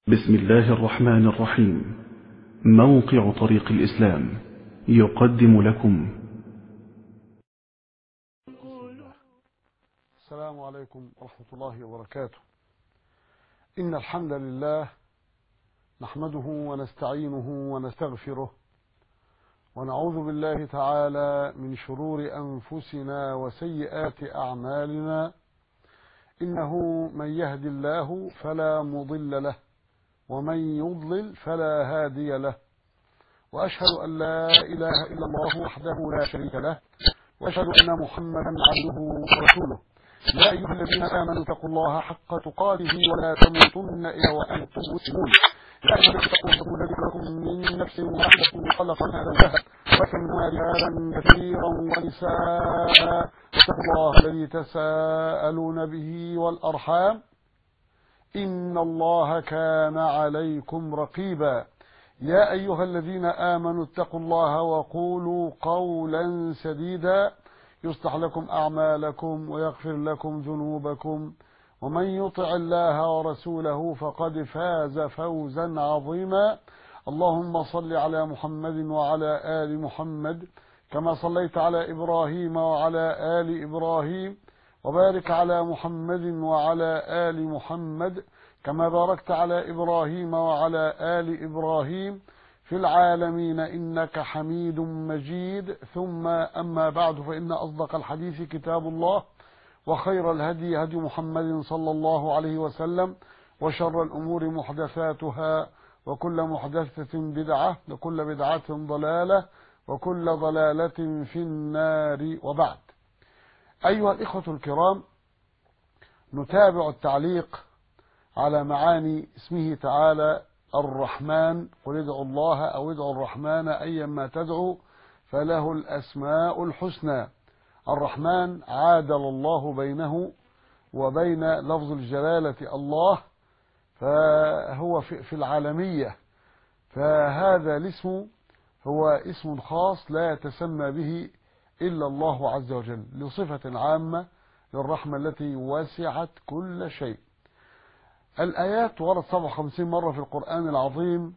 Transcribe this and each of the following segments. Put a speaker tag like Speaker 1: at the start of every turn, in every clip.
Speaker 1: بسم الله الرحمن الرحيم موقع طريق الإسلام يقدم لكم
Speaker 2: السلام عليكم ورحمة الله وبركاته إن الحمد لله نحمده ونستعينه ونستغفره ونعوذ بالله تعالى من شرور أنفسنا وسيئات أعمالنا إنه من يهد الله فلا مضل له ومن يضلل فلا هادي له وأشهد أن لا إله إلا الله وحده لا شريك له وأشهد أن محمدا عبده ورسوله يا أيها الذين آمنوا اتقوا الله حق تقاته ولا تموتن إلا وأنتم مسلمون يا أيها الذين اتقوا ربكم الذي خلقكم من نفس واحدة خلق منها زوجها وبث منهما رجالا كثيرا ونساء اتقوا الله الذي تساءلون به والأرحام إن الله كان عليكم رقيبا يا أيها الذين آمنوا اتقوا الله وقولوا قولا سديدا يصلح لكم أعمالكم ويغفر لكم ذنوبكم ومن يطع الله ورسوله فقد فاز فوزا عظيما اللهم صل على محمد وعلى آل محمد كما صليت على إبراهيم وعلى آل إبراهيم وبارك على محمد وعلى آل محمد كما باركت على إبراهيم وعلى آل إبراهيم في العالمين إنك حميد مجيد ثم أما بعد فإن أصدق الحديث كتاب الله وخير الهدي هدي محمد صلى الله عليه وسلم وشر الأمور محدثاتها وكل محدثة بدعة وكل بدعة ضلالة وكل ضلالة في النار وبعد أيها الإخوة الكرام نتابع التعليق على معاني اسمه تعالى الرحمن قل ادعوا الله أو ادعوا الرحمن أيما تدعو فله الأسماء الحسنى الرحمن عادل الله بينه وبين لفظ الجلالة الله فهو في العالمية فهذا الاسم هو اسم خاص لا يتسمى به إلا الله عز وجل لصفة عامة للرحمة التي وسعت كل شيء الآيات ورد 57 مرة في القرآن العظيم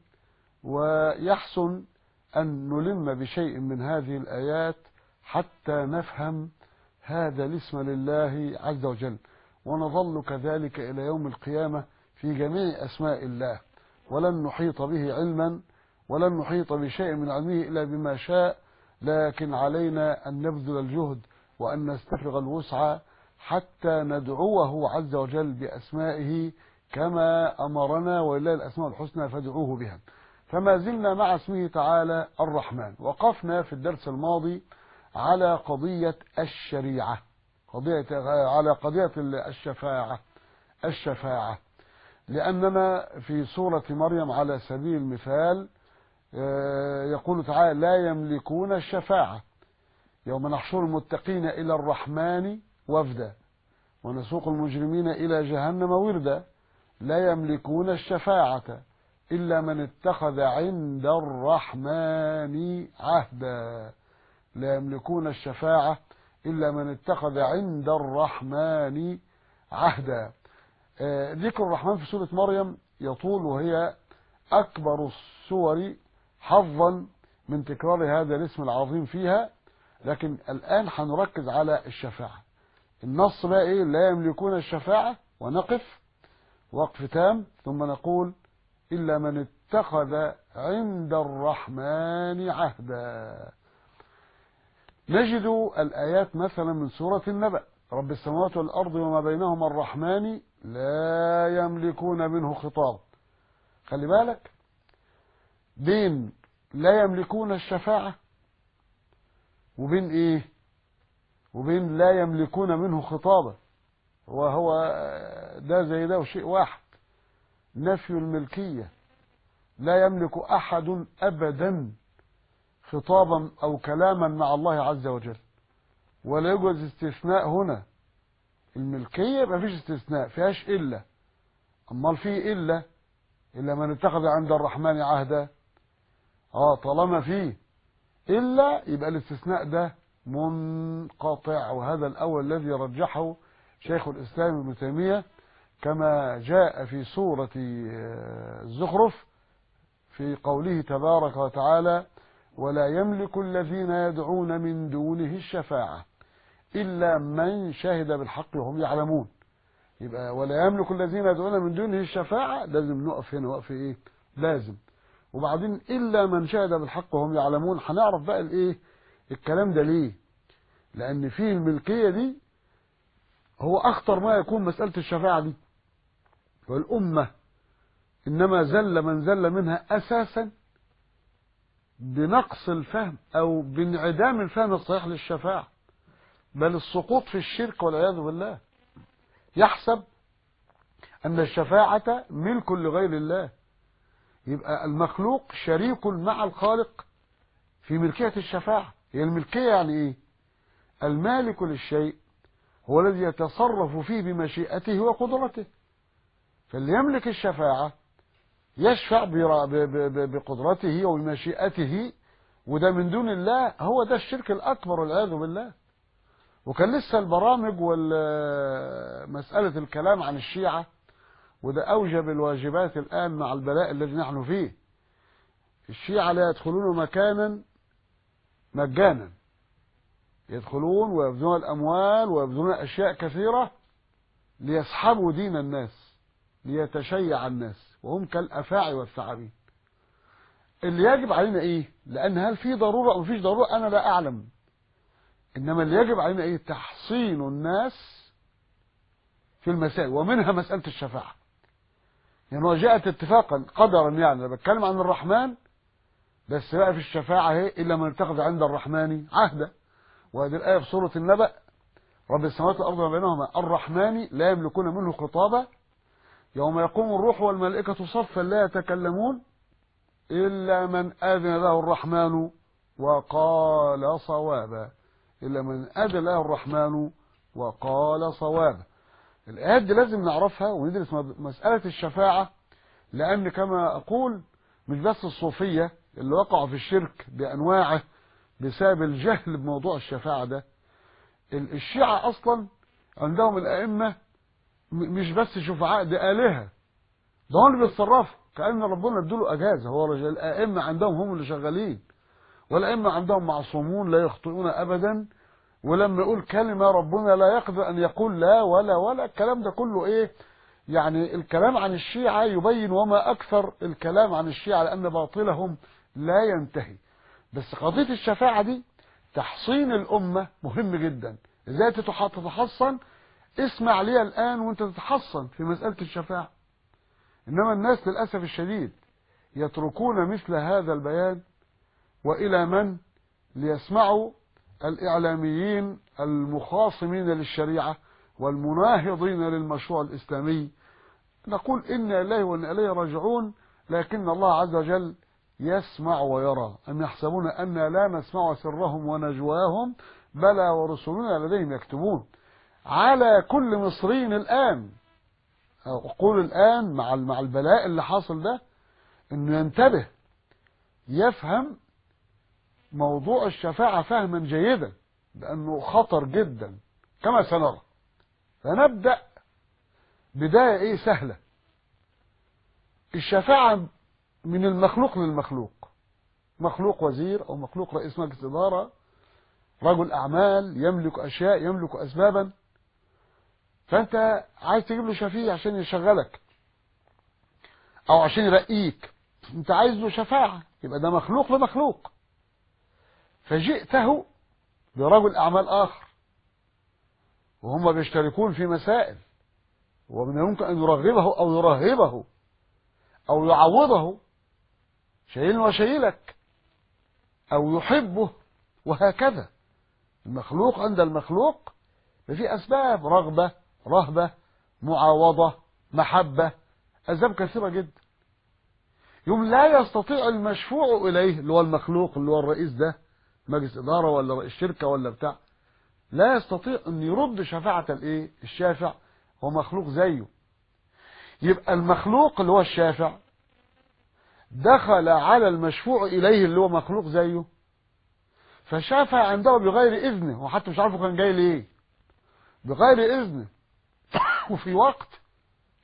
Speaker 2: ويحسن أن نلم بشيء من هذه الآيات حتى نفهم هذا الاسم لله عز وجل ونظل كذلك إلى يوم القيامة في جميع أسماء الله ولن نحيط به علما ولن نحيط بشيء من علمه إلا بما شاء لكن علينا أن نبذل الجهد وأن نستفرغ الوسع حتى ندعوه عز وجل بأسمائه كما أمرنا ولله الأسماء الحسنى فادعوه بها فما زلنا مع اسمه تعالى الرحمن وقفنا في الدرس الماضي على قضية الشريعة قضية على قضية الشفاعة الشفاعة لأننا في سورة مريم على سبيل المثال يقول تعالى لا يملكون الشفاعة يوم نحشر المتقين إلى الرحمن وفدا ونسوق المجرمين إلى جهنم وردا لا يملكون الشفاعة إلا من اتخذ عند الرحمن عهدا لا يملكون الشفاعة إلا من اتخذ عند الرحمن عهدا ذكر الرحمن في سورة مريم يطول وهي أكبر السور حظا من تكرار هذا الاسم العظيم فيها لكن الآن هنركز على الشفاعة النص بقى إيه لا يملكون الشفاعة ونقف وقف تام ثم نقول إلا من اتخذ عند الرحمن عهدا نجد الآيات مثلا من سورة النبأ رب السماوات والأرض وما بينهما الرحمن لا يملكون منه خطاب خلي بالك بين لا يملكون الشفاعة وبين ايه وبين لا يملكون منه خطابا وهو ده زي ده وشيء واحد نفي الملكية لا يملك أحد أبدا خطابا أو كلاما مع الله عز وجل ولا يوجد استثناء هنا الملكية ما فيش استثناء فيهاش إلا أمال في إلا إلا من اتخذ عند الرحمن عهدا اه طالما فيه إلا يبقى الاستثناء ده منقطع وهذا الأول الذي رجحه شيخ الإسلام ابن تيمية كما جاء في سورة آه، الزخرف في قوله تبارك وتعالى ولا يملك الذين يدعون من دونه الشفاعة إلا من شهد بالحق وهم يعلمون يبقى ولا يملك الذين يدعون من دونه الشفاعة لازم نقف هنا وقف ايه لازم وبعدين إلا من شهد بالحق وهم يعلمون هنعرف بقى الايه الكلام ده ليه لأن فيه الملكية دي هو أخطر ما يكون مسألة الشفاعة دي والأمة إنما زل من زل منها أساسا بنقص الفهم أو بانعدام الفهم الصحيح للشفاعة بل السقوط في الشرك والعياذ بالله يحسب أن الشفاعة ملك لغير الله يبقى المخلوق شريك مع الخالق في ملكية الشفاعة هي الملكية يعني إيه المالك للشيء هو الذي يتصرف فيه بمشيئته وقدرته فاللي يملك الشفاعة يشفع بقدرته وبمشيئته وده من دون الله هو ده الشرك الأكبر والعياذ بالله وكان لسه البرامج ومسألة الكلام عن الشيعة وده أوجب الواجبات الآن مع البلاء الذي نحن فيه الشيعة لا يدخلون مكانا مجانا يدخلون ويبذلون الأموال ويبذلون أشياء كثيرة ليسحبوا دين الناس ليتشيع الناس وهم كالأفاعي والثعابين اللي يجب علينا ايه لان هل في ضرورة او مفيش ضرورة انا لا اعلم انما اللي يجب علينا ايه تحصين الناس في المسائل ومنها مسألة الشفاعة يعني هو جاءت اتفاقا قدرا يعني انا بتكلم عن الرحمن بس بقى في الشفاعة اهي الا من اتخذ عند الرحمن عهدا وهذه الآية في سورة النبأ رب السماوات والأرض وما بينهما الرحمن لا يملكون منه خطابا يوم يقوم الروح والملائكة صفا لا يتكلمون إلا من أذن له الرحمن وقال صوابا إلا من أذن له الرحمن وقال صوابا الآيات دي لازم نعرفها وندرس مسألة الشفاعة لأن كما أقول مش بس الصوفية اللي وقعوا في الشرك بأنواعه بسبب الجهل بموضوع الشفاعة ده الشيعة أصلا عندهم الأئمة مش بس شفعاء دي آلهة ده هم اللي بيتصرفوا كأن ربنا ادوله أجازة هو رجل الأئمة عندهم هم اللي شغالين والأئمة عندهم معصومون لا يخطئون أبدا ولما يقول كلمة ربنا لا يقدر أن يقول لا ولا ولا الكلام ده كله إيه يعني الكلام عن الشيعة يبين وما أكثر الكلام عن الشيعة لأن باطلهم لا ينتهي بس قضية الشفاعة دي تحصين الأمة مهم جدا ازاي تتحصن اسمع لي الآن وانت تتحصن في مسألة الشفاعة إنما الناس للأسف الشديد يتركون مثل هذا البيان وإلى من ليسمعوا الإعلاميين المخاصمين للشريعة والمناهضين للمشروع الإسلامي نقول إنا إليه وإن إليه راجعون لكن الله عز وجل يسمع ويرى أم يحسبون أن لا نسمع سرهم ونجواهم بلى ورسلنا لديهم يكتبون على كل مصري الآن أقول الآن مع مع البلاء اللي حاصل ده إنه ينتبه يفهم موضوع الشفاعة فهما جيدا لأنه خطر جدا كما سنرى فنبدأ بداية إيه سهلة الشفاعة من المخلوق للمخلوق مخلوق وزير أو مخلوق رئيس مجلس إدارة رجل أعمال يملك أشياء يملك أسبابا فأنت عايز تجيب له شفيع عشان يشغلك أو عشان يرقيك أنت عايز له شفاعة يبقى ده مخلوق لمخلوق فجئته برجل أعمال آخر وهم بيشتركون في مسائل ومن يمكن أن يرغبه أو يرهبه أو يعوضه شايل وشايلك أو يحبه وهكذا المخلوق عند المخلوق في أسباب رغبة رهبة معاوضة محبة أسباب كثيرة جدا يوم لا يستطيع المشفوع إليه اللي هو المخلوق اللي هو الرئيس ده مجلس إدارة ولا رئيس شركة ولا بتاع لا يستطيع أن يرد شفاعة الإيه الشافع هو مخلوق زيه يبقى المخلوق اللي هو الشافع دخل على المشفوع إليه اللي هو مخلوق زيه فشافع عنده بغير إذنه وحتى مش عارفه كان جاي ليه بغير إذنه وفي وقت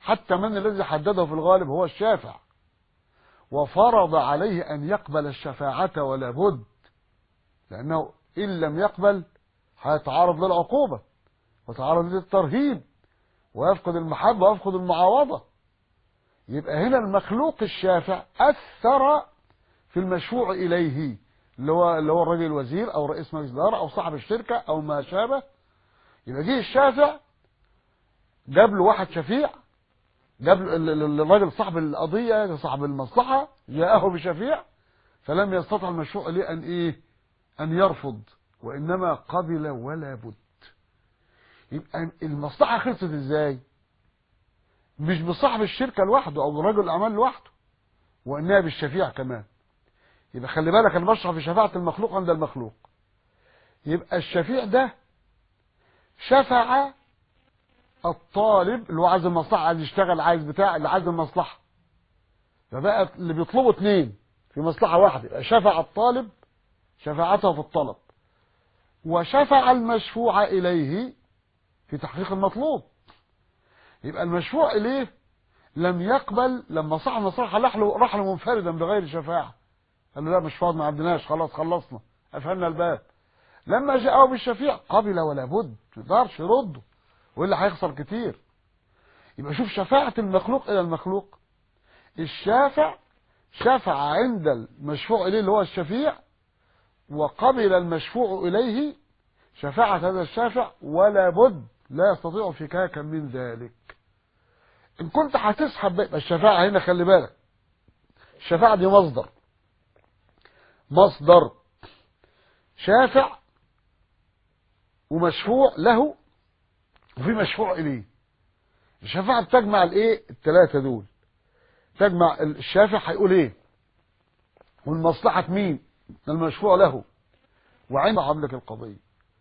Speaker 2: حتى من الذي حدده في الغالب هو الشافع وفرض عليه أن يقبل الشفاعة ولا بد لأنه إن لم يقبل هيتعرض للعقوبة وتعرض للترهيب ويفقد المحبة ويفقد المعاوضة يبقى هنا المخلوق الشافع أثر في المشفوع إليه اللي هو اللي هو الراجل الوزير أو رئيس مجلس الإدارة أو صاحب الشركة أو ما شابه يبقى جه الشافع جاب له واحد شفيع جاب له ال- ال- الراجل صاحب القضية صاحب المصلحة جاءه بشفيع فلم يستطع المشروع إليه أن إيه أن يرفض وإنما قبل ولا بد يبقى المصلحة خلصت إزاي مش بصاحب الشركة لوحده أو برجل الأعمال لوحده وإنها بالشفيع كمان يبقى خلي بالك أنا بشرح في شفاعة المخلوق عند المخلوق يبقى الشفيع ده شفع الطالب اللي هو عايز المصلحة عايز يشتغل عايز بتاع اللي عايز المصلحة فبقى اللي بيطلبوا اتنين في مصلحة واحدة يبقى شفع الطالب شفاعته في الطلب وشفع المشفوع إليه في تحقيق المطلوب يبقى المشفوع إليه لم يقبل لما صاحب المصلحة راح له راح له منفردا بغير شفاعة قال له لا مش فاضي ما عندناش خلاص خلصنا قفلنا الباب لما جاءه بالشفيع قبل ولا بد ما يقدرش يرده والا هيخسر كتير يبقى شوف شفاعة المخلوق إلى المخلوق الشافع شفع عند المشفوع إليه اللي هو الشفيع وقبل المشفوع إليه شفاعة هذا الشافع ولا بد لا يستطيع فكاكا من ذلك إن كنت هتسحب بقى الشفاعة هنا خلي بالك الشفاعة دي مصدر مصدر شافع ومشفوع له وفي مشفوع إليه الشفاعة بتجمع الايه الثلاثة دول تجمع الشافع هيقول ايه والمصلحة مين المشفوع له وعند عملك القضية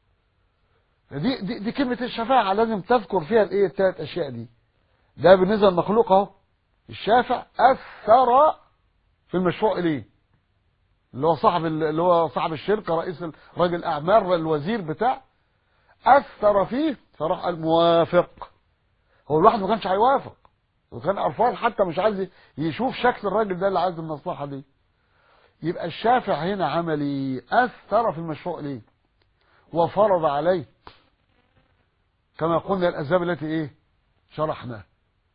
Speaker 2: دي, دي, دي كلمة الشفاعة لازم تذكر فيها الايه الثلاث اشياء دي ده بالنسبة للمخلوق اهو الشافع اثر في المشفوع اليه اللي هو صاحب اللي هو صاحب الشركة رئيس راجل اعمال الوزير بتاع اثر فيه فراح قال موافق هو الواحد ما كانش هيوافق وكان قرفان حتى مش عايز يشوف شكل الراجل ده اللي عايز المصلحة دي يبقى الشافع هنا عملي اثر في المشروع ليه وفرض عليه كما قلنا الاسباب التي ايه شرحناها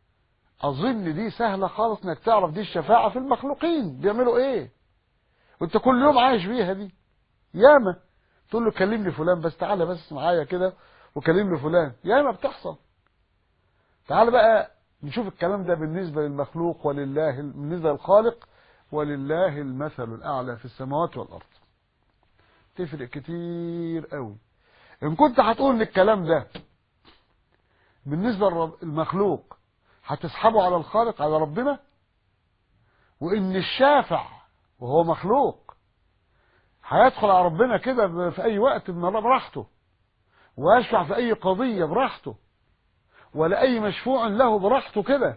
Speaker 2: اظن دي سهله خالص انك تعرف دي الشفاعه في المخلوقين بيعملوا ايه وانت كل يوم عايش بيها دي ياما تقول له كلمني فلان بس تعالى بس معايا كده وكلمني فلان ياما بتحصل تعال بقى نشوف الكلام ده بالنسبة للمخلوق ولله بالنسبة للخالق ولله المثل الأعلى في السماوات والأرض تفرق كتير قوي إن كنت هتقول ان الكلام ده بالنسبة للمخلوق هتسحبه على الخالق على ربنا وإن الشافع وهو مخلوق هيدخل على ربنا كده في أي وقت من براحته ويشفع في أي قضية براحته ولا أي مشفوع له براحته كده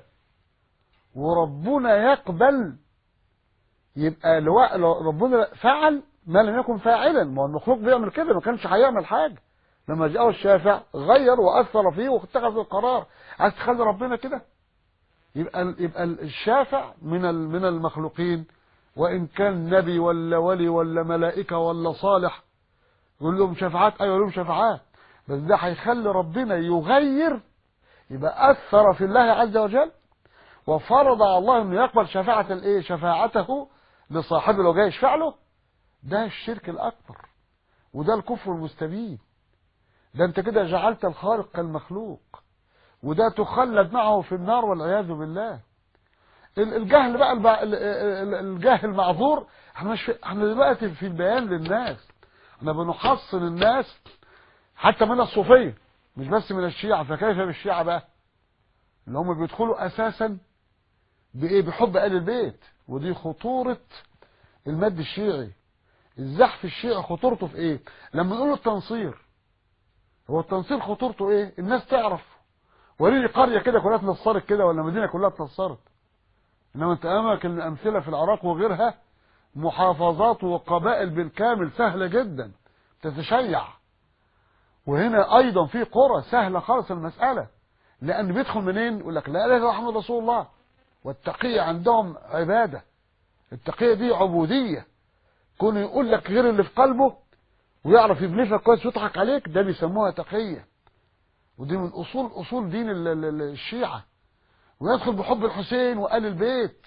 Speaker 2: وربنا يقبل يبقى لو ربنا فعل ما لم يكن فاعلا ما هو المخلوق بيعمل كده ما كانش هيعمل حاجة لما جاءه الشافع غير وأثر فيه واتخذ القرار عايز تخلي ربنا كده يبقى يبقى الشافع من من المخلوقين وإن كان نبي ولا ولي ولا ملائكة ولا صالح يقول لهم شفاعات أيوة لهم شفاعات بس ده هيخلي ربنا يغير يبقى أثر في الله عز وجل وفرض على الله أنه يقبل شفاعة الإيه شفاعته لصاحبه لو جاي يشفع له ده الشرك الأكبر وده الكفر المستبين ده أنت كده جعلت الخالق كالمخلوق وده تخلد معه في النار والعياذ بالله الجهل بقى الجاهل معذور احنا مش في احنا دلوقتي في البيان للناس احنا بنحصن الناس حتى من الصوفيه مش بس من الشيعة فكيف بالشيعة بقى اللي هم بيدخلوا اساسا بايه بحب ال البيت ودي خطورة المد الشيعي الزحف الشيعي خطورته في ايه لما نقول التنصير هو التنصير خطورته ايه الناس تعرف وليه قرية كده كلها اتنصرت كده ولا مدينة كلها اتنصرت انما انت امامك الامثلة في العراق وغيرها محافظات وقبائل بالكامل سهلة جدا تتشيع وهنا ايضا في قرى سهلة خالص المسألة لان بيدخل منين يقول لك لا اله الا محمد رسول الله والتقية عندهم عبادة التقية دي عبودية كونه يقول لك غير اللي في قلبه ويعرف يبلفك كويس ويضحك عليك ده بيسموها تقية ودي من اصول اصول دين ال- ال- ال- الشيعة ويدخل بحب الحسين وآل البيت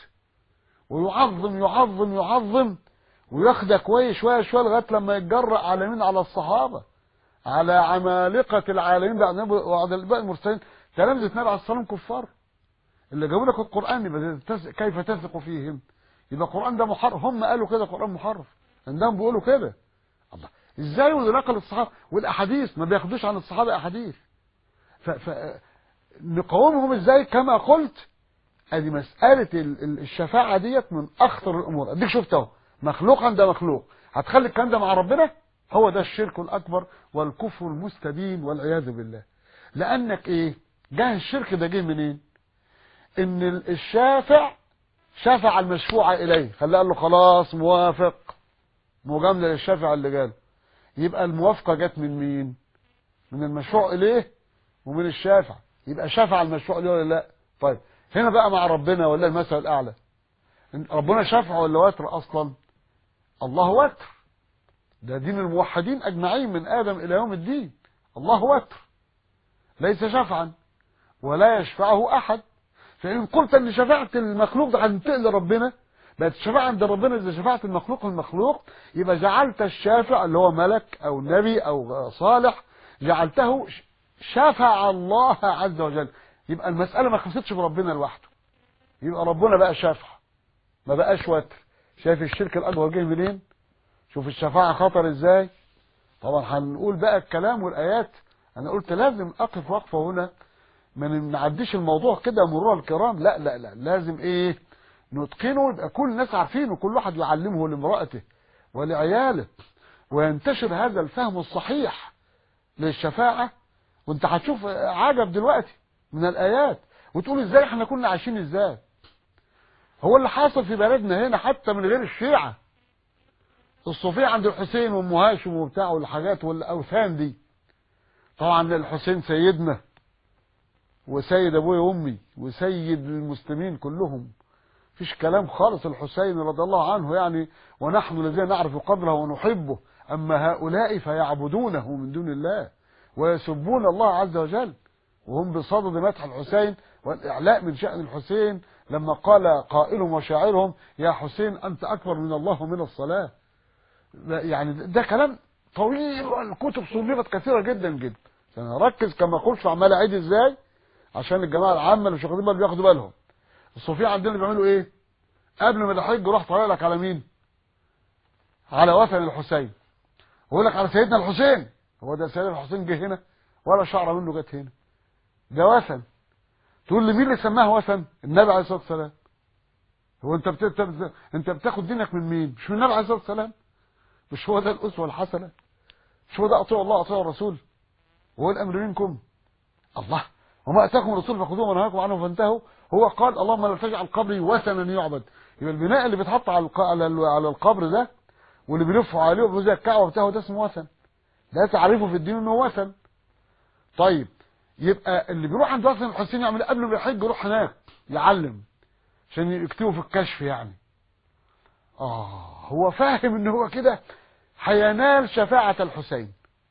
Speaker 2: ويعظم يعظم يعظم وياخدك كويس شويه شويه لغايه لما يتجرأ على مين على الصحابه على عمالقه العالمين بعد النبي وبعد الباقي المرسلين تلامذه النبي عليه الصلاه والسلام كفار اللي جابوا لك القران يبقى تس- كيف تثق فيهم يبقى القران ده محرف هم قالوا كده القران محرف عندهم بيقولوا كده الله ازاي ونقل الصحابه والاحاديث ما بياخدوش عن الصحابه احاديث ف... ف... نقاومهم ازاي كما قلت ادي مسألة ال- ال- الشفاعة ديت من اخطر الامور اديك شفت اهو مخلوق عند مخلوق هتخلي الكلام ده مع ربنا هو ده الشرك الاكبر والكفر المستبين والعياذ بالله لانك ايه جه الشرك ده جه منين ان ال- الشافع شفع المشفوع اليه خلاه قال له خلاص موافق مجامله للشافع اللي جاله يبقى الموافقه جت من مين من المشفوع اليه ومن الشافع يبقى شفع المشفوع اليه ولا لا طيب هنا بقى مع ربنا ولا المثل الاعلى إن ربنا شفع ولا وتر اصلا الله وتر ده دين الموحدين اجمعين من ادم الى يوم الدين الله وتر ليس شفعا ولا يشفعه احد فان قلت ان شفاعه المخلوق ده هتنتقل لربنا بقت الشفاعه عند ربنا اذا شفاعه المخلوق المخلوق يبقى جعلت الشافع اللي هو ملك او نبي او صالح جعلته ش- شفع الله عز وجل يبقى المساله ما خلصتش بربنا لوحده يبقى ربنا بقى شافع ما بقاش وتر شايف الشرك الاكبر جه منين شوف الشفاعه خطر ازاي طبعا هنقول بقى الكلام والايات انا قلت لازم اقف وقفه هنا ما نعديش الموضوع كده مرور الكرام لا لا لا لازم ايه نتقنه يبقى كل الناس عارفينه كل واحد يعلمه لامرأته ولعياله وينتشر هذا الفهم الصحيح للشفاعة وانت هتشوف عجب دلوقتي من الآيات وتقول ازاي احنا كنا عايشين ازاي هو اللي حاصل في بلدنا هنا حتى من غير الشيعة الصوفية عند الحسين وام هاشم وبتاع والحاجات والاوثان دي طبعا الحسين سيدنا وسيد ابويا وامي وسيد المسلمين كلهم فيش كلام خالص الحسين رضي الله عنه يعني ونحن الذين نعرف قدره ونحبه اما هؤلاء فيعبدونه من دون الله ويسبون الله عز وجل وهم بصدد مدح الحسين والاعلاء من شأن الحسين لما قال قائلهم وشاعرهم يا حسين انت اكبر من الله ومن الصلاة يعني ده كلام طويل والكتب صنفت كثيرة جدا جدا انا ركز كما قلت عمال اعيد ازاي عشان الجماعه العامه اللي مش واخدين بالهم بياخدوا بالهم الصوفيه عندنا بيعملوا ايه قبل ما الحج يروح طالع لك على مين على وثن الحسين ويقول لك على سيدنا الحسين هو ده سيدنا الحسين جه هنا ولا شعره منه جت هنا ده وثن تقول لي مين اللي سماه وثن النبي عليه الصلاه والسلام هو انت بت... انت بت- انت بتاخد دينك من مين مش من النبي عليه الصلاه والسلام مش هو ده الاسوه الحسنه مش هو ده اطيعوا الله اطيعوا الرسول وهو الامر منكم الله وما اتاكم الرسول فخذوه ونهاكم عنه فانتهوا هو قال اللهم لا تجعل قبري وثنا يعبد يبقى البناء اللي بيتحط على الق- على ال- على القبر ده واللي بيلفوا عليه وبيبقوا زي الكعبه بتاعه ده اسمه وثن ده تعريفه في الدين انه وثن طيب يبقى اللي بيروح عند وثن الحسين يعمل إيه؟ قبل ما يحج يروح هناك يعلم عشان يكتبوا في الكشف يعني اه هو فاهم ان هو كده هينال شفاعة الحسين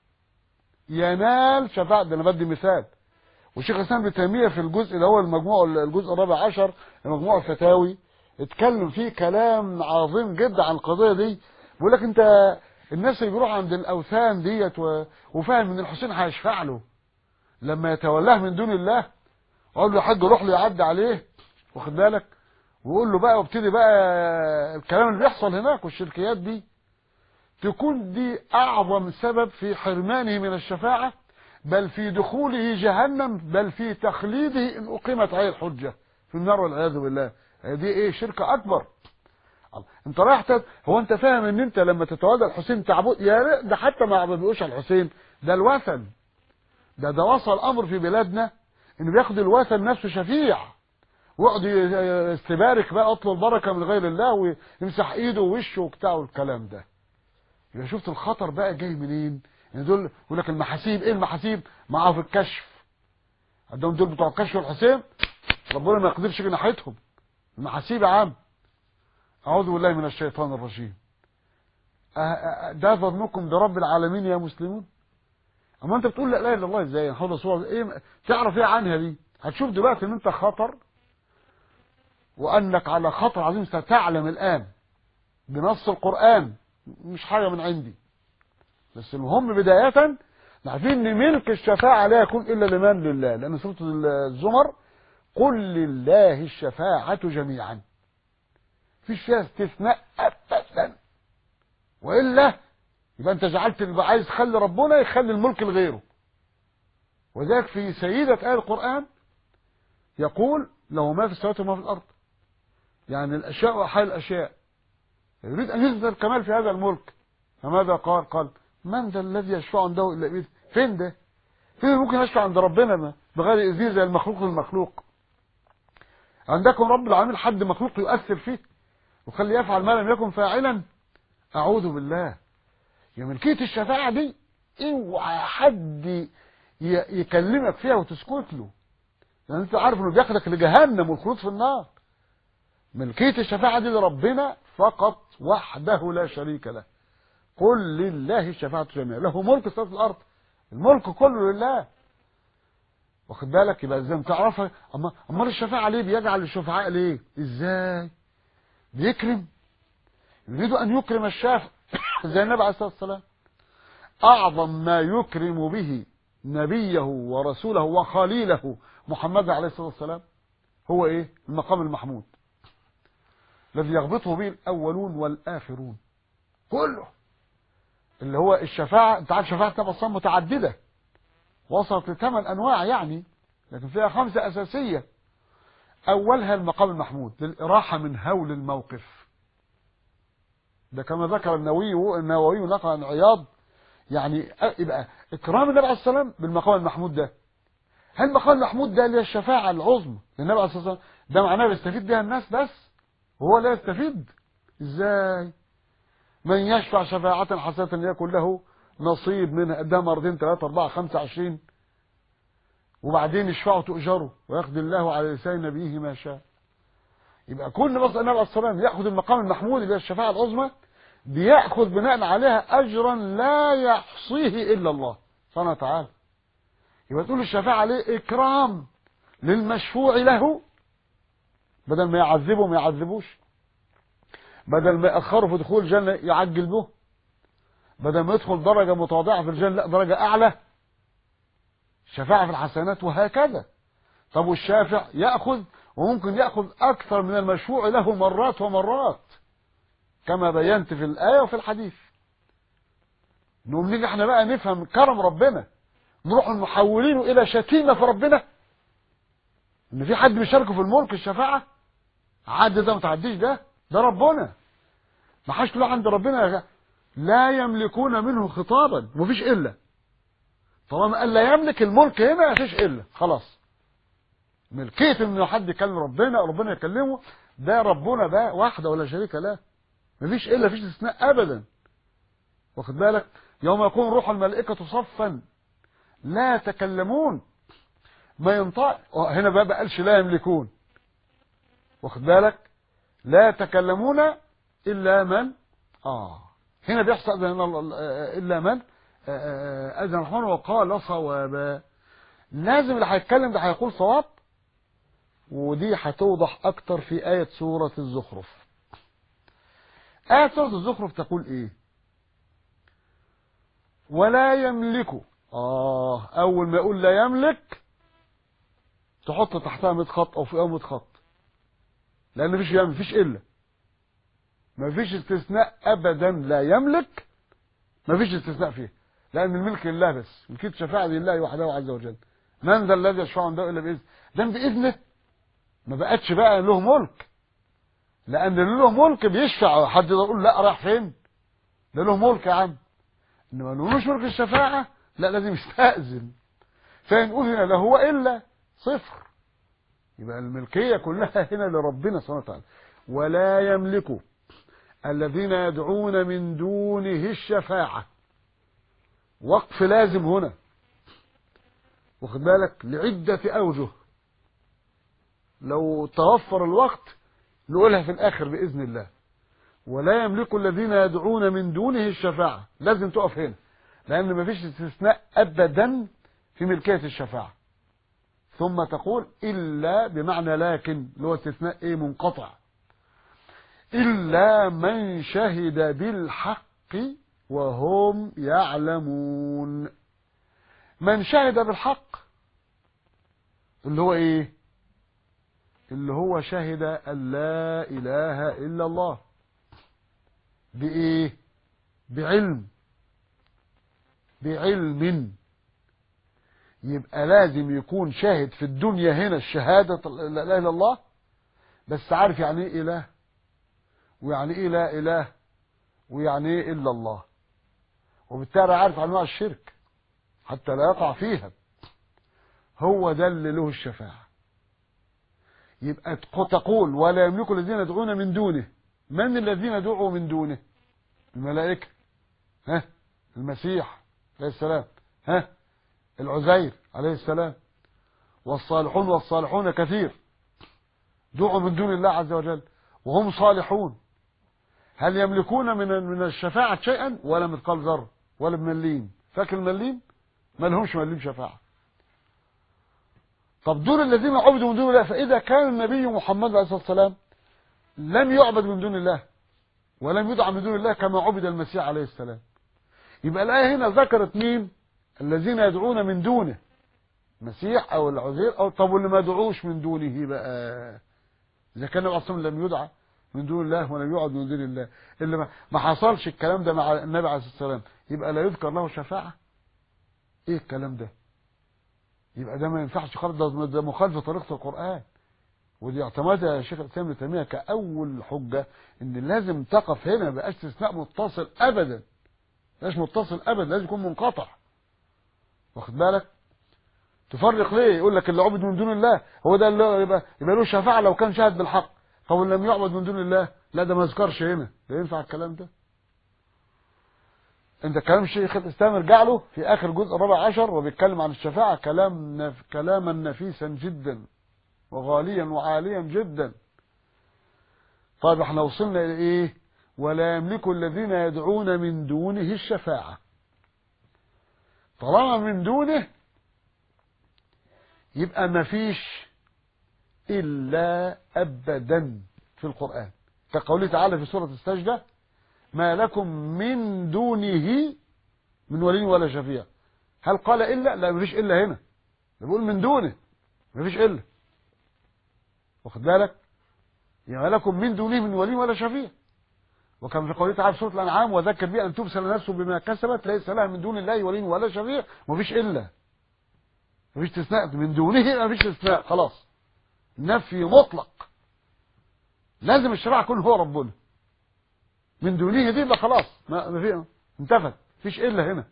Speaker 2: ينال شفاعة ده انا بدي مثال والشيخ الاسلام ابن تيميه في الجزء اللي هو المجموع الجزء الرابع عشر مجموع الفتاوي اتكلم فيه كلام عظيم جدا عن القضيه دي بيقول لك انت الناس اللي بيروح عند الاوثان ديت و- وفاهم ان الحسين هيشفع له لما يتولاه من دون الله وقال له يا حاج روح له يعدي عليه واخد بالك ويقول له بقى وابتدي بقى الكلام اللي بيحصل هناك والشركيات دي تكون دي اعظم سبب في حرمانه من الشفاعه بل في دخوله جهنم بل في تخليده ان اقيمت عليه الحجه في النار والعياذ بالله دي ايه شركه اكبر الله. انت رايح تد... هو انت فاهم ان انت لما تتولى الحسين تعبد يا ريت ده حتى ما عبدوش على الحسين ده الوثن ده ده وصل امر في بلادنا انه بياخد الوثن نفسه شفيع ويقعد ي- يستبارك بقى اطلب البركه من غير الله ويمسح ايده ووشه وبتاع والكلام ده يبقى شفت الخطر بقى جاي منين يعني دول يقول لك المحاسيب ايه المحاسيب معاه في الكشف عندهم دول بتوع الكشف والحسين ربنا ما يقدرش في ناحيتهم المحاسيب يا عم اعوذ بالله من الشيطان الرجيم أه- أه- ده ظنكم برب العالمين يا مسلمون اما انت بتقول لا اله الا الله ازاي حول صور ايه تعرف ايه عنها دي هتشوف دلوقتي ان انت خطر وانك على خطر عظيم ستعلم الان بنص القران مش حاجه من عندي بس المهم بدايه عارفين ان ملك الشفاعه لا يكون الا لمن لله لان سوره الزمر قل لله الشفاعه جميعا فيش فيها استثناء ابدا والا يبقى انت جعلت اللي عايز تخلي ربنا يخلي الملك لغيره وذلك في سيدة آية القرآن يقول له ما في السماوات وما في الأرض يعني الأشياء وأحياء الأشياء يريد أن يثبت الكمال في هذا الملك فماذا قال قال من ذا الذي يشفع عنده إلا بإذن فين ده فين ممكن يشفع عند ربنا ما بغير إذن زي المخلوق للمخلوق عندكم رب العالمين حد مخلوق يؤثر فيه وخلي يفعل ما لم يكن فاعلا أعوذ بالله يا ملكية الشفاعة دي اوعى حد ي- يكلمك فيها وتسكت له لان انت عارف انه بياخدك لجهنم والخلود في النار ملكية الشفاعة دي لربنا فقط وحده لا شريك له قل لله الشفاعة جميعا له ملك السماوات والارض الملك كله لله واخد بالك يبقى ازاي تعرفها اما امال الشفاعة ليه بيجعل الشفعاء ليه ازاي بيكرم يريد ان يكرم الشافع زي النبي عليه الصلاه والسلام اعظم ما يكرم به نبيه ورسوله وخليله محمد عليه الصلاه والسلام هو ايه المقام المحمود الذي يغبطه به الاولون والاخرون كله اللي هو الشفاعه انت عارف شفاعه النبي صلى متعدده وصلت لثمان انواع يعني لكن فيها خمسه اساسيه اولها المقام المحمود للاراحه من هول الموقف ده كما ذكر النووي النووي نقل عن عياض يعني يبقى اكرام النبي عليه السلام بالمقام المحمود ده هل المقام المحمود ده اللي هي الشفاعه العظمى للنبي عليه الصلاه والسلام ده معناه بيستفيد بها الناس بس وهو لا يستفيد ازاي من يشفع شفاعة حسنة يكن له نصيب منها ده مرتين ثلاثة أربعة خمسة عشرين وبعدين يشفعوا تؤجروا ويقضي الله على لسان نبيه ما شاء يبقى كل مصر النبي عليه الصلاة والسلام يأخذ المقام المحمود اللي هي الشفاعة العظمى بيأخذ بناء عليها أجرا لا يحصيه إلا الله سبحانه وتعالى يبقى تقول الشفاعة ليه إكرام للمشفوع له بدل ما يعذبه ما يعذبوش بدل ما يأخره في دخول الجنة يعجل به بدل ما يدخل درجة متواضعة في الجنة لا درجة أعلى شفاعة في الحسنات وهكذا طب والشافع يأخذ وممكن يأخذ أكثر من المشفوع له مرات ومرات كما بينت في الآية وفي الحديث نقوم نيجي احنا بقى نفهم كرم ربنا نروح محولينه إلى شتيمة في ربنا إن في حد بيشاركه في الملك الشفاعة عد ده ما تعديش ده ده ربنا ما حدش له عند ربنا لا يملكون منه خطابا ومفيش إلا طالما قال لا يملك الملك هنا مفيش إلا خلاص ملكية ان حد يكلم ربنا او ربنا يكلمه ده ربنا ده وحده ولا شريك له مفيش الا فيش استثناء ابدا واخد بالك يوم يكون روح الملائكة صفا لا يتكلمون ما ينطق هنا بقى قالش لا يملكون واخد بالك لا يتكلمون الا من اه هنا بيحصل اذن الله الا من اذن الرحمن وقال صوابا لازم اللي هيتكلم ده هيقول صواب ودي هتوضح اكتر في آية سورة الزخرف آية سورة الزخرف تقول ايه ولا يملك اه اول ما يقول لا يملك تحط تحتها 100 خط او فوقها 100 خط لان مفيش يملك مفيش الا مفيش استثناء ابدا لا يملك مفيش استثناء فيه لان الملك لله بس ملكيه الشفاعه لله وحده عز وجل من ذا الذي يشفع عنده الا باذنه ده باذنه ما بقتش بقى له ملك لان اللي له ملك بيشفع حد يقول لا راح فين ده له ملك يا عم انما ما لهوش ملك الشفاعه لا لازم يستاذن فنقول هنا لا هو الا صفر يبقى الملكيه كلها هنا لربنا سبحانه وتعالى ولا يملك الذين يدعون من دونه الشفاعه وقف لازم هنا واخد بالك لعدة أوجه لو توفر الوقت نقولها في الآخر بإذن الله ولا يملك الذين يدعون من دونه الشفاعة لازم تقف هنا لأن مفيش استثناء أبدا في ملكية الشفاعة ثم تقول إلا بمعنى لكن اللي هو استثناء إيه منقطع إلا من شهد بالحق وهم يعلمون من شهد بالحق اللي هو إيه اللي هو شهد أن لا إله إلا الله بإيه بعلم بعلم يبقى لازم يكون شاهد في الدنيا هنا الشهادة لا إله إلا الله بس عارف يعني إيه إله ويعني إيه لا إله ويعني إيه إلا الله وبالتالي عارف أنواع الشرك حتى لا يقع فيها هو ده اللي له الشفاعة يبقى تقول ولا يملك الذين يدعون من دونه من الذين دعوا من دونه الملائكة ها المسيح عليه السلام ها العزير عليه السلام والصالحون والصالحون كثير دعوا من دون الله عز وجل وهم صالحون هل يملكون من من الشفاعة شيئا ولا مثقال ذرة ولا بمليم فاكر المليم ما لهمش مليم شفاعة طب دول الذين عبدوا من دون الله فإذا كان النبي محمد عليه الصلاة والسلام لم يعبد من دون الله ولم يدعى من دون الله كما عبد المسيح عليه السلام يبقى الآية هنا ذكرت مين الذين يدعون من دونه مسيح أو العزير أو طب واللي ما دعوش من دونه بقى إذا كان النبي عليه لم يدعى من دون الله ولم يعد من دون الله اللي ما, ما حصلش الكلام ده مع النبي عليه الصلاة والسلام يبقى لا يذكر له شفاعة ايه الكلام ده يبقى ده ما ينفعش خالص ده مخالفة طريقة القرآن ودي اعتمدها شيخ الاسلام ابن تيميه كاول حجه ان لازم تقف هنا بقاش استثناء متصل ابدا مش متصل ابدا لازم يكون منقطع واخد بالك تفرق ليه يقول لك اللي عبد من دون الله هو ده اللي يبقى يبقى له شفاعه لو كان شاهد بالحق طب لم يعبد من دون الله لا ده ما يذكرش هنا ده ينفع الكلام ده انت كلام الشيخ الاسلام ارجع له في اخر جزء الرابع عشر وبيتكلم عن الشفاعه كلام نف... كلاما نفيسا جدا وغاليا وعاليا جدا طيب احنا وصلنا الى ايه ولا يملك الذين يدعون من دونه الشفاعة طالما من دونه يبقى ما فيش إلا أبدا في القرآن كقوله تعالى في سورة السجدة ما لكم من دونه من ولي ولا شفيع هل قال إلا لا مفيش إلا هنا بيقول من دونه مفيش إلا واخد بالك يعني لكم من دونه من ولي ولا شفيع وكان في قوله تعالى في سوره الانعام وذكر بي ان تبصر نفسه بما كسبت ليس لها من دون الله ولي ولا شفيع مفيش الا مفيش استثناء من دونه مفيش استثناء خلاص نفي مطلق لازم الشرع يكون هو ربنا من دونه دي يبقى خلاص ما في انتفت مفيش الا هنا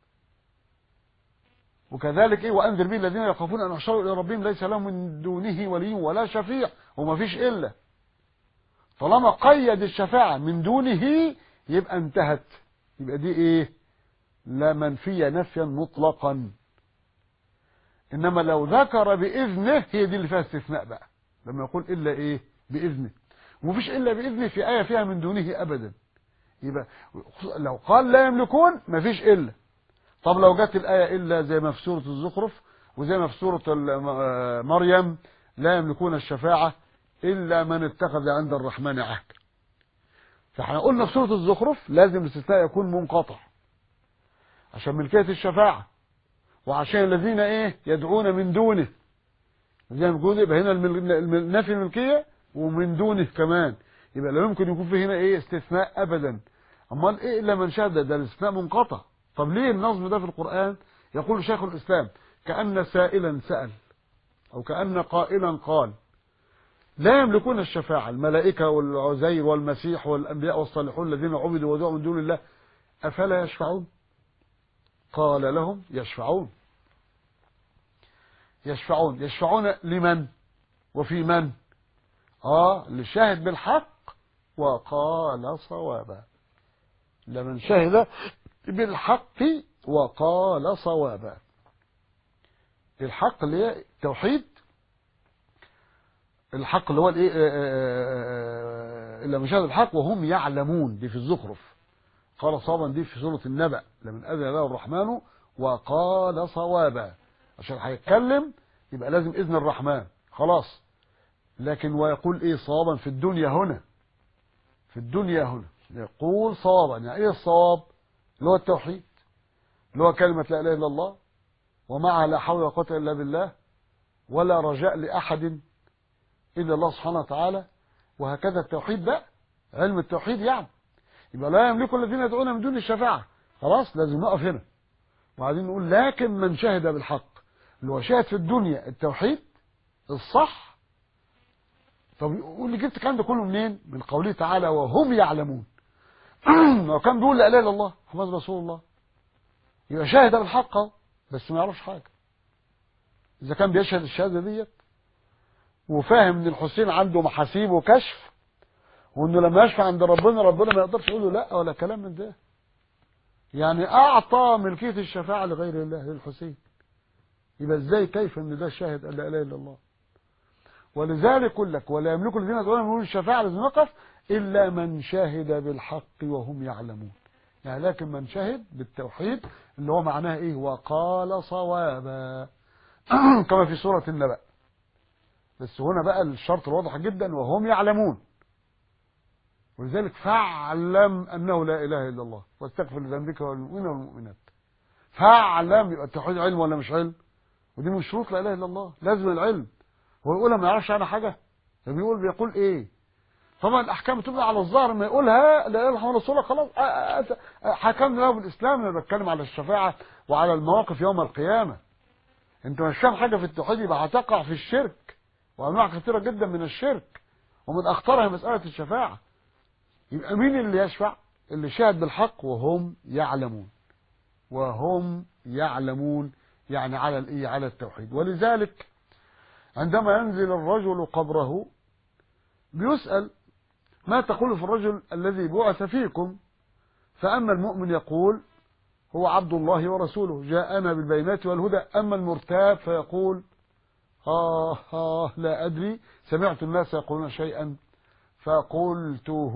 Speaker 2: وكذلك ايه وانذر به الذين يخافون ان يحشروا الى ربهم ليس لهم من دونه ولي ولا شفيع وما فيش الا طالما قيد الشفاعة من دونه يبقى انتهت يبقى دي ايه لا منفية نفيا مطلقا انما لو ذكر باذنه هي دي اللي فيها استثناء بقى لما يقول الا ايه باذنه ومفيش الا باذنه في ايه فيها من دونه ابدا يبقى لو قال لا يملكون مفيش الا طب لو جت الآية إلا زي ما في سورة الزخرف وزي ما في سورة مريم لا يملكون الشفاعة إلا من اتخذ عند الرحمن عهد فاحنا قلنا في سورة الزخرف لازم الاستثناء يكون منقطع عشان ملكية الشفاعة وعشان الذين ايه يدعون من دونه زي ما بيقول يبقى هنا نفي الملكية ومن دونه كمان يبقى لا يمكن يكون في هنا ايه استثناء ابدا امال ايه الا من شهد ده الاستثناء منقطع طب ليه النظم ده في القرآن يقول شيخ الإسلام كأن سائلا سأل أو كأن قائلا قال لا يملكون الشفاعة الملائكة والعزير والمسيح والأنبياء والصالحون الذين عبدوا ودعوا من دون الله أفلا يشفعون قال لهم يشفعون يشفعون يشفعون لمن وفي من آه للشاهد بالحق وقال صوابا لمن شهد بالحق وقال صوابا الحق اللي هي التوحيد الحق اللي هو الايه الا من شهد الحق وهم يعلمون دي في الزخرف قال صوابا دي في سوره النبأ لمن اذن له الرحمن وقال صوابا عشان هيتكلم يبقى لازم اذن الرحمن خلاص لكن ويقول ايه صوابا في الدنيا هنا في الدنيا هنا يقول صوابا يعني ايه الصواب اللي هو التوحيد اللي هو كلمة لا اله الا الله ومعها لا حول ولا قوة الا بالله ولا رجاء لاحد الا الله سبحانه وتعالى وهكذا التوحيد بقى علم التوحيد يعني يبقى لا يملك الذين يدعون من دون الشفاعة خلاص لازم نقف هنا وبعدين نقول لكن من شهد بالحق اللي هو شاهد في الدنيا التوحيد الصح طب يقول لي جبت الكلام ده كله منين؟ من قوله تعالى وهم يعلمون لو كان بيقول لا اله الا الله محمد رسول الله يبقى شاهد بالحق اهو بس ما يعرفش حاجه اذا كان بيشهد الشهاده ديت وفاهم ان الحسين عنده محاسيب وكشف وانه لما يشفع عند ربنا ربنا ما يقدرش يقول له لا ولا كلام من ده يعني اعطى ملكيه الشفاعه لغير الله للحسين يبقى ازاي كيف ان ده شاهد ان لا اله الا الله ولذلك يقول لك ولا يملك الذين يدعون من الشفاعه لازم نقف الا من شهد بالحق وهم يعلمون يعني لكن من شهد بالتوحيد اللي هو معناه ايه وقال صوابا كما في سوره النبأ بس هنا بقى الشرط الواضح جدا وهم يعلمون ولذلك فاعلم انه لا اله الا الله واستغفر لذنبك والمؤمنين والمؤمنات فاعلم يبقى التوحيد علم ولا مش علم ودي من شروط لا اله الا الله لازم العلم هو يقولها ما يعرفش عنها حاجه ده بيقول بيقول ايه طبعا الاحكام بتبقى على الظاهر ما يقولها لا اله الا الله رسول الله خلاص حكمنا له بالاسلام انا بتكلم على الشفاعه وعلى المواقف يوم القيامه انت مش فاهم حاجه في التوحيد يبقى هتقع في الشرك وانواع كثيره جدا من الشرك ومن اخطرها مساله الشفاعه يبقى مين اللي يشفع اللي شاهد بالحق وهم يعلمون وهم يعلمون يعني على الايه على التوحيد ولذلك عندما ينزل الرجل قبره بيسأل ما تقول في الرجل الذي بعث فيكم فأما المؤمن يقول هو عبد الله ورسوله جاءنا بالبينات والهدى أما المرتاب فيقول آه آه لا أدري سمعت الناس يقولون شيئا فقلته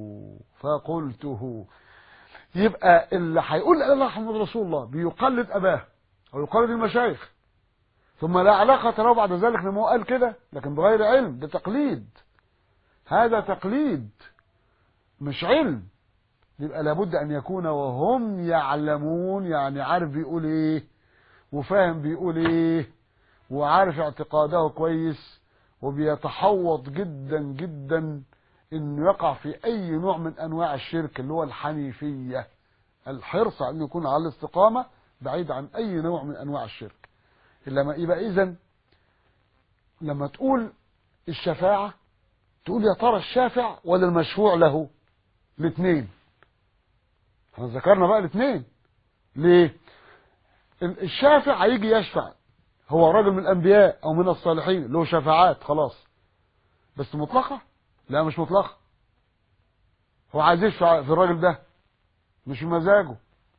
Speaker 2: فقلته يبقى اللي هيقول لا اله محمد رسول الله بيقلد اباه او يقلد المشايخ ثم لا علاقة له بعد ذلك لما هو قال كده لكن بغير علم ده تقليد هذا تقليد مش علم يبقى لابد ان يكون وهم يعلمون يعني عارف بيقول ايه وفاهم بيقول ايه وعارف اعتقاده كويس وبيتحوط جدا جدا انه يقع في اي نوع من انواع الشرك اللي هو الحنيفيه الحرص على انه يكون على الاستقامه بعيد عن اي نوع من انواع الشرك لما يبقى اذا لما تقول الشفاعه تقول يا ترى الشافع ولا المشفوع له الاثنين احنا ذكرنا بقى الاثنين ليه الشافع هيجي يشفع هو راجل من الانبياء او من الصالحين له شفاعات خلاص بس مطلقه لا مش مطلقه هو عايز يشفع في الراجل ده مش بمزاجه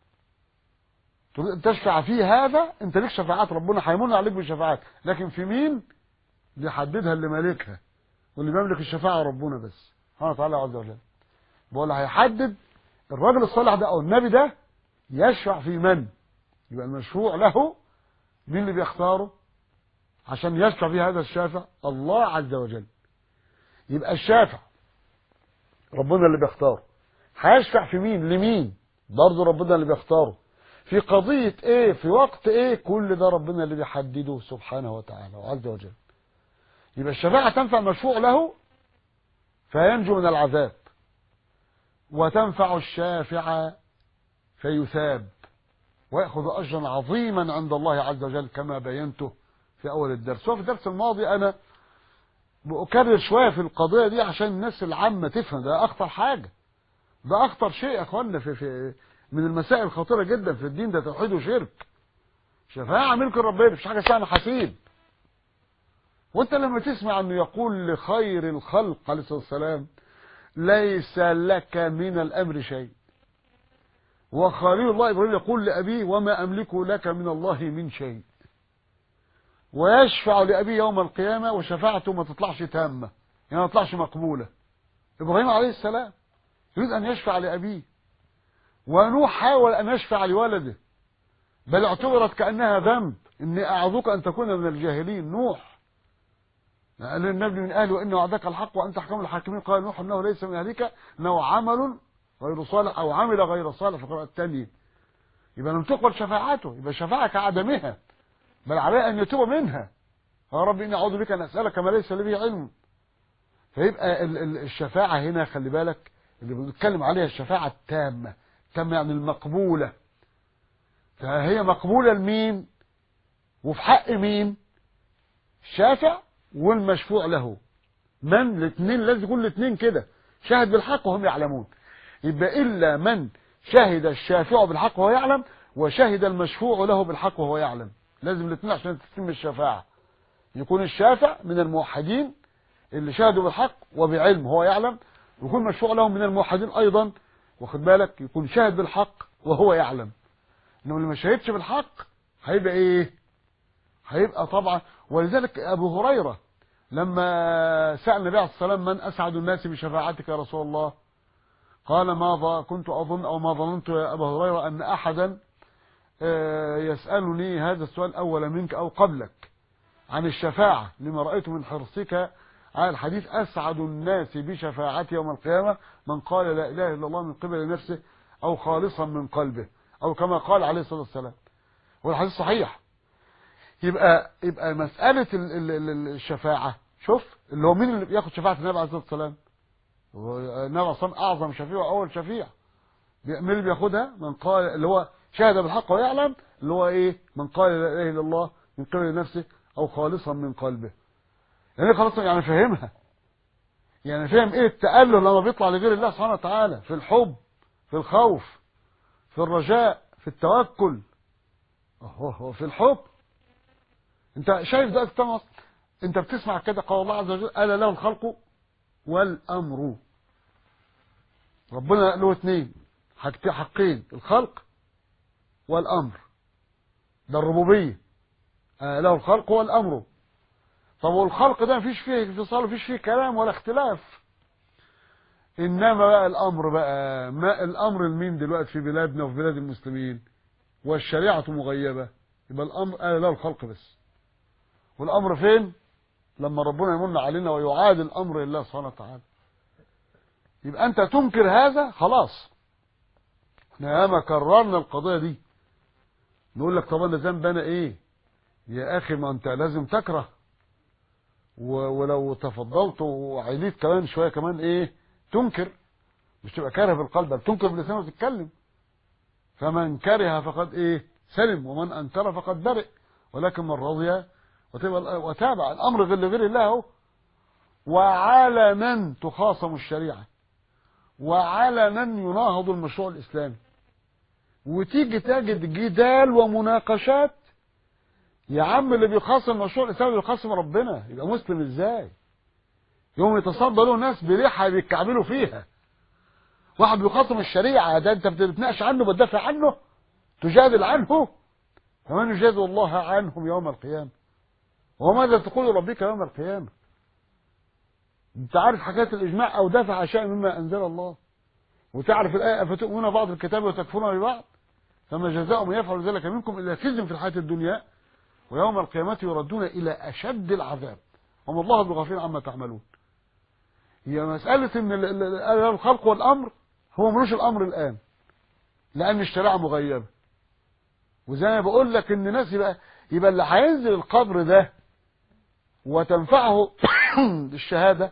Speaker 2: تشفع فيه هذا انت ليك شفاعات ربنا هيمن عليك بالشفاعات لكن في مين بيحددها اللي مالكها واللي بيملك الشفاعه ربنا بس سبحانه وتعالى عز وجل بقول هيحدد الراجل الصالح ده او النبي ده يشفع في من يبقى المشروع له مين اللي بيختاره عشان يشفع في هذا الشافع الله عز وجل يبقى الشافع ربنا اللي بيختاره هيشفع في مين لمين برضه ربنا اللي بيختاره في قضية ايه في وقت ايه كل ده ربنا اللي بيحدده سبحانه وتعالى وعز وجل يبقى الشفاعة تنفع المشفوع له فينجو من العذاب وتنفع الشافع فيثاب ويأخذ أجرا عظيما عند الله عز وجل كما بينته في أول الدرس وفي الدرس الماضي أنا بأكرر شوية في القضية دي عشان الناس العامة تفهم ده أخطر حاجة ده أخطر شيء يا أخوانا في, في من المسائل الخطيرة جدا في الدين ده توحيد وشرك شفاعة ملك ربنا مش حاجة اسمها حسيب وانت لما تسمع انه يقول لخير الخلق عليه الصلاة والسلام ليس لك من الأمر شيء وخليل الله إبراهيم يقول لأبيه وما أملك لك من الله من شيء ويشفع لأبيه يوم القيامة وشفاعته ما تطلعش تامة يعني ما تطلعش مقبولة إبراهيم عليه السلام يريد أن يشفع لأبيه ونوح حاول أن يشفع لولده بل اعتبرت كأنها ذنب إني أعظك أن تكون من الجاهلين نوح قال النبي من أهله وإن وعدك الحق وأنت حكم الحاكمين قال نوح أنه ليس من أهلك أنه عمل غير صالح أو عمل غير صالح في القراءة الثانية يبقى لم تقبل شفاعته يبقى شفاعة كعدمها بل عليه أن يتوب منها يا رب إني أعوذ بك أن أسألك ما ليس لي به علم فيبقى الشفاعة هنا خلي بالك اللي بنتكلم عليها الشفاعة التامة تامة يعني المقبولة فهي مقبولة لمين وفي حق مين الشافع والمشفوع له من الاثنين لازم يكون الاثنين كده شاهد بالحق وهم يعلمون يبقى إلا من شهد الشافع بالحق وهو يعلم وشهد المشفوع له بالحق وهو يعلم لازم الاثنين عشان تتم الشفاعة يكون الشافع من الموحدين اللي شهدوا بالحق وبعلم هو يعلم ويكون مشفوع لهم من الموحدين أيضا واخد بالك يكون شاهد بالحق وهو يعلم انه اللي ما شهدش بالحق هيبقى ايه هيبقى طبعا ولذلك ابو هريره لما سال النبي عليه الصلاه والسلام من اسعد الناس بشفاعتك يا رسول الله قال ما كنت اظن او ما ظننت يا ابا هريره ان احدا يسالني هذا السؤال اول منك او قبلك عن الشفاعه لما رايت من حرصك على الحديث اسعد الناس بشفاعتي يوم القيامه من قال لا اله الا الله من قبل نفسه او خالصا من قلبه او كما قال عليه الصلاه والسلام والحديث صحيح يبقى يبقى مساله الشفاعه شوف اللي هو مين اللي بياخد شفاعه النبي عليه الصلاه والسلام النبي عليه الصلاه اعظم شفيع واول شفيع مين اللي بياخدها من قال اللي هو شهد بالحق ويعلم اللي هو ايه من قال لا اله الا الله من قبل نفسه او خالصا من قلبه يعني خلاص يعني فاهمها يعني فاهم ايه التأله لما بيطلع لغير الله سبحانه وتعالى في الحب في الخوف في الرجاء في التوكل هو في الحب انت شايف ده تمام انت بتسمع كده قال الله عز وجل الا له الخلق والامر ربنا له اثنين حقين الخلق والامر ده الربوبيه آه له الخلق والامر طب والخلق ده مفيش فيه انفصال مفيش فيه كلام ولا اختلاف انما بقى الامر بقى ما الامر لمين دلوقتي في بلادنا وفي بلاد المسلمين والشريعه مغيبه يبقى الامر قال له الخلق بس والامر فين لما ربنا يمن علينا ويعاد الامر لله سبحانه وتعالى يبقى انت تنكر هذا خلاص احنا ياما كررنا القضيه دي نقول لك طب انا ذنب انا ايه يا اخي ما انت لازم تكره ولو تفضلت وعليت كمان شويه كمان ايه تنكر مش تبقى كاره بالقلب بل تنكر بلسانه وتتكلم فمن كره فقد ايه سلم ومن انكر فقد برئ ولكن من رضي وتابع الامر غير لغير الله اهو وعلنا تخاصم الشريعه وعلنا يناهض المشروع الاسلامي وتيجي تجد جدال ومناقشات يا عم اللي بيخاصم المشروع الاسلامي بيخاصم ربنا يبقى مسلم ازاي يوم يتصدى له ناس بريحه بيتكعبلوا فيها واحد بيخاصم الشريعه ده انت بتتناقش عنه بتدافع عنه تجادل عنه فمن يجادل الله عنهم يوم القيامه وماذا تقول ربك يوم القيامه انت عارف حكايه الاجماع او دافع اشياء مما انزل الله وتعرف الايه افتؤمنون بعض الكتاب وتكفرون ببعض فما جزاء من يفعل ذلك منكم الا خزي في الحياه الدنيا ويوم القيامة يردون إلى أشد العذاب وما الله بغفير عما تعملون هي مسألة إن الخلق والأمر هو ملوش الأمر الآن لأن الشريعة مغيبة وزي ما بقول لك إن ناس يبقى يبقى اللي هينزل القبر ده وتنفعه الشهادة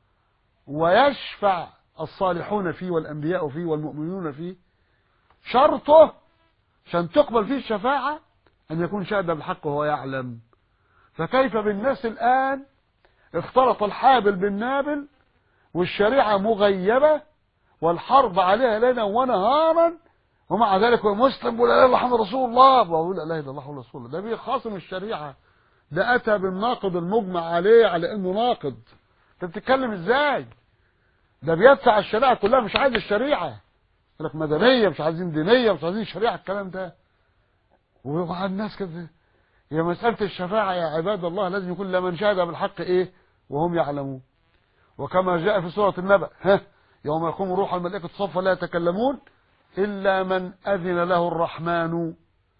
Speaker 2: ويشفع الصالحون فيه والأنبياء فيه والمؤمنون فيه شرطه عشان تقبل فيه الشفاعة أن يكون شهد بالحق وهو يعلم فكيف بالناس الآن اختلط الحابل بالنابل والشريعة مغيبة والحرب عليها ليلا ونهارا ومع ذلك هو مسلم ولا اله الا محمد رسول الله بقول لا اله الا الله رسول الله ده بيخاصم الشريعه ده اتى بالناقض المجمع عليه على انه ناقض انت بتتكلم ازاي ده بيدفع الشريعه كلها مش عايز الشريعه يقول لك مدنيه مش عايزين دينيه مش عايزين شريعه الكلام ده ويقع الناس كده هي مسألة الشفاعة يا عباد الله لازم يكون لمن شهد بالحق إيه وهم يعلمون وكما جاء في سورة النبأ ها يوم يقوم روح الملائكة صفا لا يتكلمون إلا من أذن له الرحمن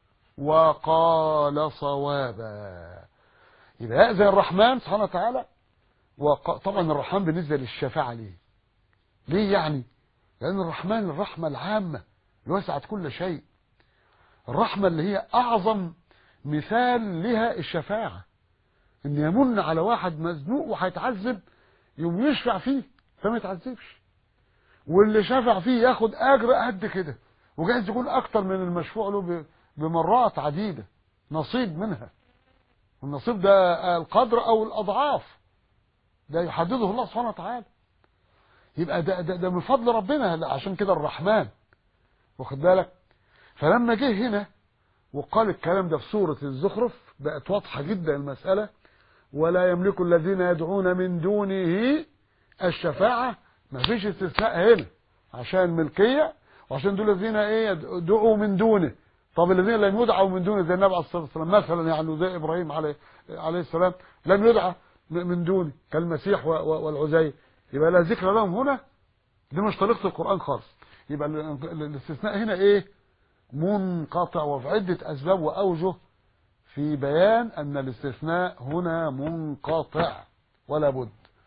Speaker 2: وقال صوابا يبقى يأذن الرحمن سبحانه وتعالى وق... طبعا الرحمن بالنسبة للشفاعة ليه ليه يعني لأن الرحمن الرحمة العامة اللي وسعت كل شيء الرحمة اللي هي أعظم مثال لها الشفاعة إن يمن على واحد مزنوق وهيتعذب يوم يشفع فيه فما يتعذبش واللي شفع فيه ياخد أجر قد كده وجايز يكون أكتر من المشفوع له ب... بمرات عديدة نصيب منها والنصيب ده القدر أو الأضعاف ده يحدده الله سبحانه وتعالى يبقى ده, ده, ده من فضل ربنا عشان كده الرحمن واخد بالك فلما جه هنا وقال الكلام ده في سورة الزخرف بقت واضحة جدا المسألة ولا يملك الذين يدعون من دونه الشفاعة ما فيش استثناء هنا عشان ملكية وعشان دول الذين ايه يدعوا من دونه طب الذين لم يدعوا من دونه زي النبي عليه الصلاه والسلام مثلا يعني زي ابراهيم عليه عليه السلام لم يدعى من دونه كالمسيح والعزير يبقى لا ذكر لهم هنا دي مش طريقه القران خالص يبقى الاستثناء هنا ايه منقطع وفي عده اسباب واوجه في بيان ان الاستثناء هنا منقطع ولا بد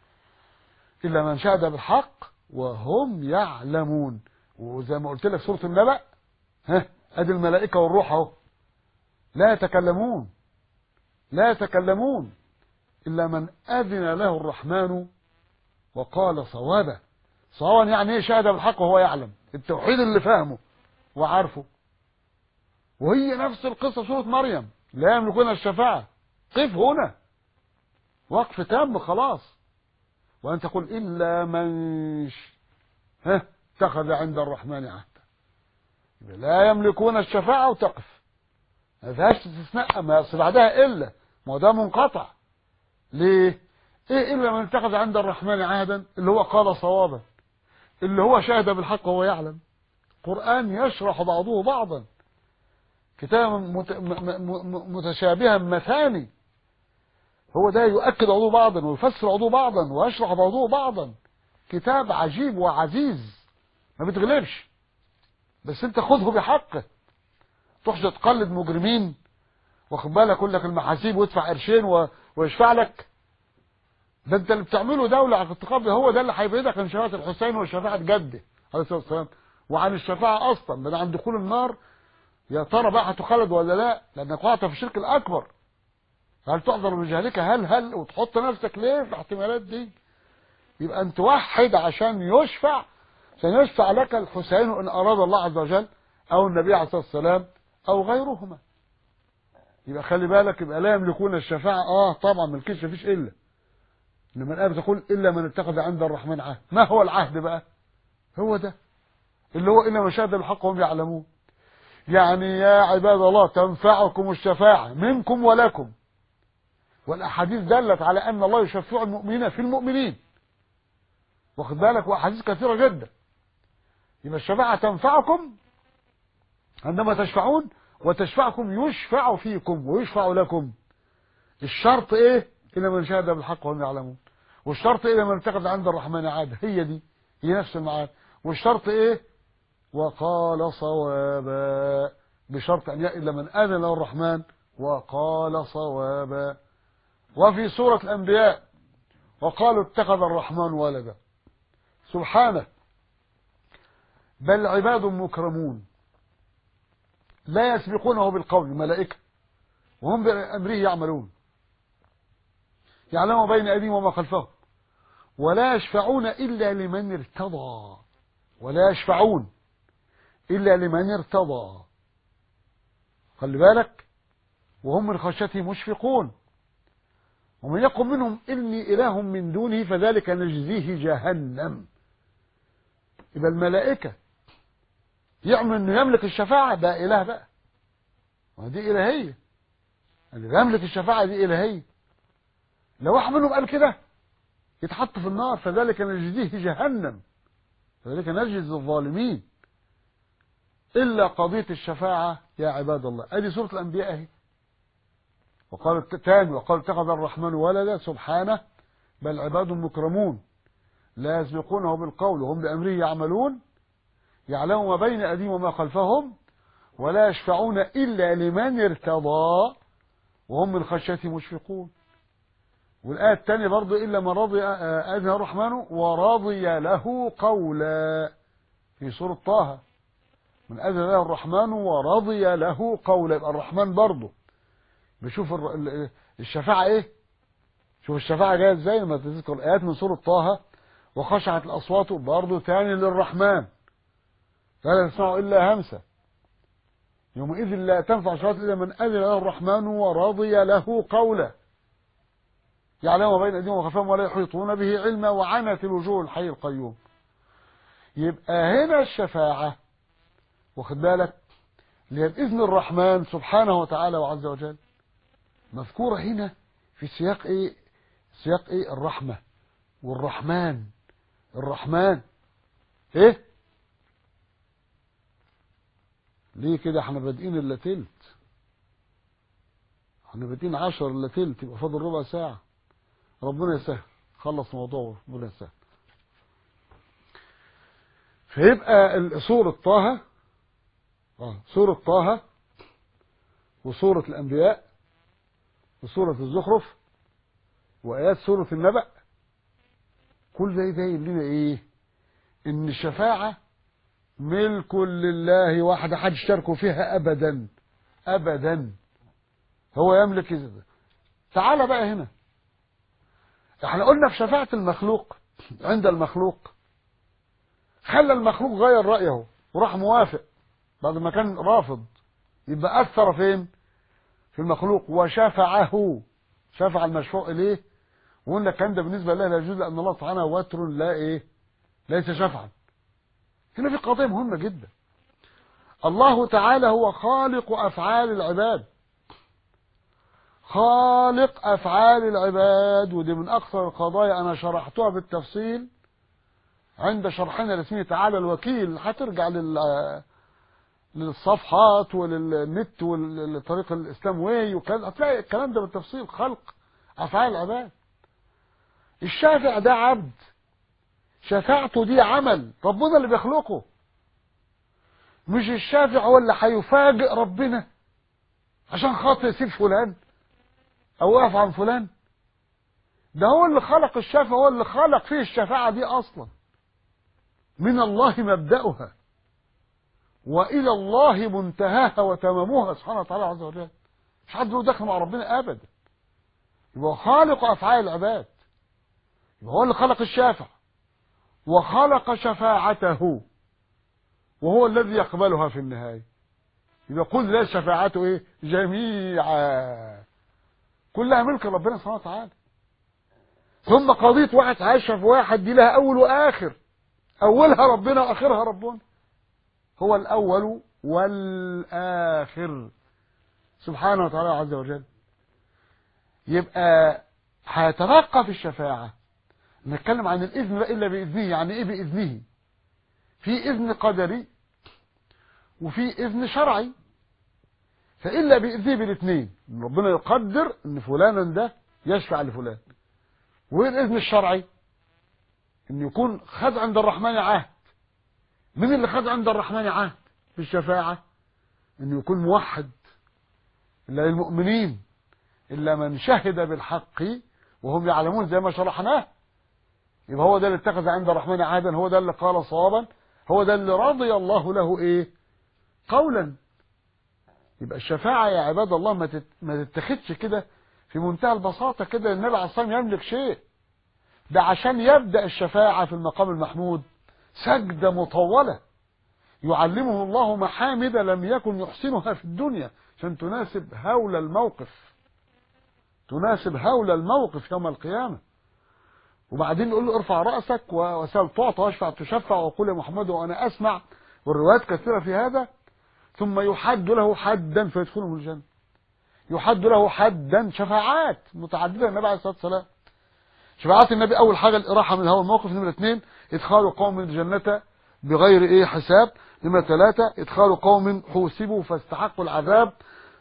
Speaker 2: الا من شهد بالحق وهم يعلمون وزي ما قلت لك سوره النبأ ها ادي الملائكة والروح اهو لا يتكلمون لا يتكلمون إلا من أذن له الرحمن وقال صوابا صوابا يعني ايه شهد بالحق وهو يعلم التوحيد اللي فاهمه وعارفه وهي نفس القصة سورة مريم لا يملكون الشفاعة قف هنا وقف تام خلاص وأن تقول إلا من ها اتخذ عند الرحمن عهدا لا يملكون الشفاعة وتقف ما فيهاش استثناء ما يصل بعدها إلا ما هو ده منقطع ليه ايه إلا من اتخذ عند الرحمن عهدا اللي هو قال صوابا اللي هو شهد بالحق وهو يعلم قرآن يشرح بعضه بعضا كتابا متشابها مثاني هو ده يؤكد بعضه بعضا ويفسر بعضه بعضا ويشرح بعضه بعضا كتاب عجيب وعزيز ما بتغلبش بس انت خذه بحقه تروحش تقلد مجرمين واخد بالك يقول لك المحاسيب وادفع قرشين و... ويشفع لك ده انت اللي بتعمله دولة على التقاب هو ده اللي هيبعدك عن شفاعة الحسين وشفاعة جده عليه الصلاة والسلام وعن الشفاعة أصلا ده عن دخول النار يا ترى بقى هتخلد ولا لا لأنك وقعت في الشرك الأكبر هل تعذر من جهلك هل هل وتحط نفسك ليه في الاحتمالات دي يبقى انت وحد عشان يشفع سيشفع لك الحسين إن أراد الله عز وجل أو النبي عليه الصلاة والسلام أو غيرهما يبقى خلي بالك يبقى لا يملكون الشفاعة آه طبعا ملكيش مفيش إلا إنما الآية بتقول إلا من اتخذ عند الرحمن عهد ما هو العهد بقى هو ده اللي هو إلا من شهد الحق وهم يعلمون يعني يا عباد الله تنفعكم الشفاعة منكم ولكم والأحاديث دلت على أن الله يشفع المؤمنين في المؤمنين واخد بالك وأحاديث كثيرة جدا يبقى الشفاعة تنفعكم عندما تشفعون وتشفعكم يشفع فيكم ويشفع لكم الشرط ايه إلا من شهد بالحق وهم يعلمون والشرط ايه لمن اتخذ عند الرحمن عاد هي دي هي نفس المعاد والشرط ايه وقال صوابا بشرط ان إلا من آذن له الرحمن وقال صوابا وفي سورة الأنبياء وقالوا اتخذ الرحمن ولدا سبحانه بل عباد مكرمون لا يسبقونه بالقول الملائكة وهم بأمره يعملون يعلم بين أيديهم وما خلفهم ولا يشفعون إلا لمن ارتضى ولا يشفعون إلا لمن ارتضى خلي بالك وهم من خشيته مشفقون ومن يقم منهم إني إله من دونه فذلك نجزيه جهنم يبقى الملائكة يعمل انه يملك الشفاعة ده اله بقى ودي الهية اللي يملك الشفاعة دي الهية لو واحد منهم قال كده يتحط في النار فذلك نجزيه جهنم فذلك نجز الظالمين إلا قضية الشفاعة يا عباد الله أدي سورة الأنبياء أهي وقال التاني وقال اتخذ الرحمن ولدا سبحانه بل عباد مكرمون لا يسبقونه بالقول وهم بأمره يعملون يعلم ما بين أيديهم وما خلفهم ولا يشفعون إلا لمن ارتضى وهم من خشيته مشفقون والآية الثانية برضو إلا من رضي أذن الرحمن ورضي له قولا في سورة طه من أذن له الرحمن ورضي له قولا يبقى الرحمن برضو بشوف الشفاعة إيه شوف الشفاعة جاية إزاي لما تذكر الآيات من سورة طه وخشعت الأصوات برضو تاني للرحمن فلا تسمعوا إلا همسة يومئذ لا تنفع شفاعة إلا من أذن له الرحمن ورضي له قولا يعلم ما بين أيديهم وخفاهم ولا يحيطون به علما وعنت الوجوه الحي القيوم يبقى هنا الشفاعة واخد بالك اللي هي بإذن الرحمن سبحانه وتعالى وعز وجل مذكورة هنا في سياق ايه سياق ايه الرحمة والرحمن الرحمن ايه ليه كده احنا بادئين الا تلت احنا بادئين عشر الا تلت يبقى فاضل ربع ساعة ربنا يسهل خلص موضوعه ربنا يسهل فيبقى سورة طه اه سورة طه وسورة الأنبياء وسورة الزخرف وآيات سورة النبأ كل ده يبين لنا إيه إن الشفاعة ملك لله وحده حد يشتركوا فيها أبدا أبدا هو يملك إذا تعال بقى هنا احنا قلنا في شفاعة المخلوق عند المخلوق خلى المخلوق غير رأيه وراح موافق بعد ما كان رافض يبقى أثر فين في المخلوق وشفعه شفع المشفوع إليه وقلنا الكلام ده بالنسبة لله لا يجوز لأن الله سبحانه وتر لا إيه ليس شفعا هنا في قضية مهمة جدا الله تعالى هو خالق أفعال العباد خالق أفعال العباد ودي من أكثر القضايا أنا شرحتها بالتفصيل عند شرحنا لاسمه تعالى الوكيل هترجع لل للصفحات وللنت ولطريق الاسلام واي وكلام هتلاقي الكلام ده بالتفصيل خلق افعال العباد الشافع ده عبد شفاعته دي عمل ربنا اللي بيخلقه مش الشافع هو اللي هيفاجئ ربنا عشان خاطر يسيب فلان او يقف عن فلان ده هو اللي خلق الشافع هو اللي خلق فيه الشفاعة دي اصلا من الله مبدأها وإلى الله منتهاها وتمامها سبحانه وتعالى عز وجل مش حد له دخل مع ربنا أبدا يبقى خالق أفعال العباد يبقى هو اللي خلق الشافع وخلق شفاعته وهو الذي يقبلها في النهاية يبقى قل لا شفاعته ايه جميعا كلها ملك ربنا سبحانه وتعالى ثم قضية واحد عايشة في واحد دي لها أول وآخر أولها ربنا وآخرها ربنا هو الأول والآخر سبحانه وتعالى عز وجل يبقى هيتبقى في الشفاعة نتكلم عن الإذن بقى إلا بإذنه يعني إيه بإذنه في إذن قدري وفي إذن شرعي فإلا بإذنه بالاثنين ربنا يقدر إن فلانا ده يشفع لفلان والإذن الشرعي إن يكون خد عند الرحمن عهد مين اللي خد عند الرحمن عهد في الشفاعة انه يكون موحد الا للمؤمنين الا من شهد بالحق وهم يعلمون زي ما شرحناه يبقى هو ده اللي اتخذ عند الرحمن عهدا هو ده اللي قال صوابا هو ده اللي رضي الله له ايه قولا يبقى الشفاعة يا عباد الله ما ما تتخذش كده في منتهى البساطة كده النبي عليه الصلاة والسلام يملك شيء ده عشان يبدأ الشفاعة في المقام المحمود سجدة مطولة يعلمه الله محامد لم يكن يحسنها في الدنيا عشان تناسب هول الموقف تناسب هول الموقف يوم القيامة وبعدين يقول له ارفع رأسك وسأل تعطى واشفع تشفع وقول يا محمد وأنا أسمع والروايات كثيرة في هذا ثم يحد له حدا فيدخله الجنة يحد له حدا شفاعات متعددة النبي عليه الصلاة والسلام شفاعات النبي أول حاجة الإراحة من هول الموقف نمرة اثنين إدخال قوم الجنة بغير إيه حساب نمرة ثلاثة إدخال قوم حوسبوا فاستحقوا العذاب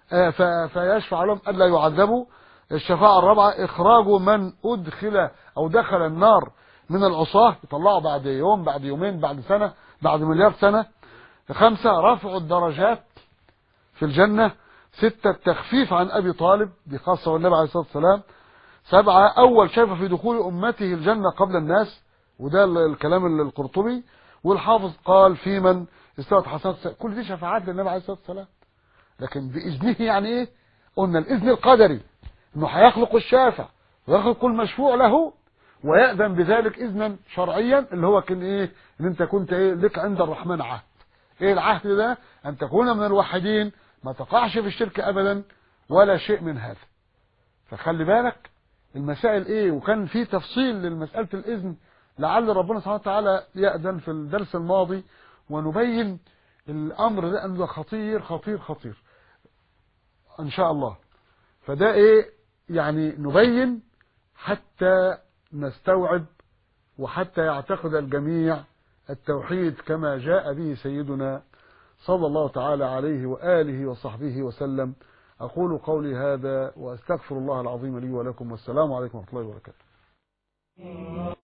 Speaker 2: آه، ف- فيشفع لهم ألا يعذبوا الشفاعة الرابعة إخراج من أدخل أو دخل النار من العصاة يطلعوا بعد يوم بعد يومين بعد سنة بعد مليار سنة خمسة رفع الدرجات في الجنة ستة التخفيف عن أبي طالب دي خاصة والنبي عليه الصلاة والسلام سبعة أول شايف في دخول أمته الجنة قبل الناس وده ال- الكلام ال- القرطبي والحافظ قال في من استوت حسنات كل دي شفاعات للنبي عليه الصلاة والسلام لكن بإذنه يعني إيه قلنا الإذن القدري إنه هيخلق الشافع ويخلق المشفوع له ويأذن بذلك إذنا شرعيا اللي هو كان إيه إن أنت كنت إيه لك عند الرحمن عهد إيه العهد ده أن تكون من الوحيدين ما تقعش في الشرك أبدا ولا شيء من هذا فخلي بالك المسائل ايه وكان في تفصيل للمسألة الإذن لعل ربنا سبحانه وتعالى يأذن في الدرس الماضي ونبين الأمر ده أنه خطير خطير خطير إن شاء الله فده ايه يعني نبين حتى نستوعب وحتى يعتقد الجميع التوحيد كما جاء به سيدنا صلى الله تعالى عليه وآله وصحبه وسلم أقول قولي هذا وأستغفر الله العظيم لي ولكم والسلام عليكم ورحمة الله وبركاته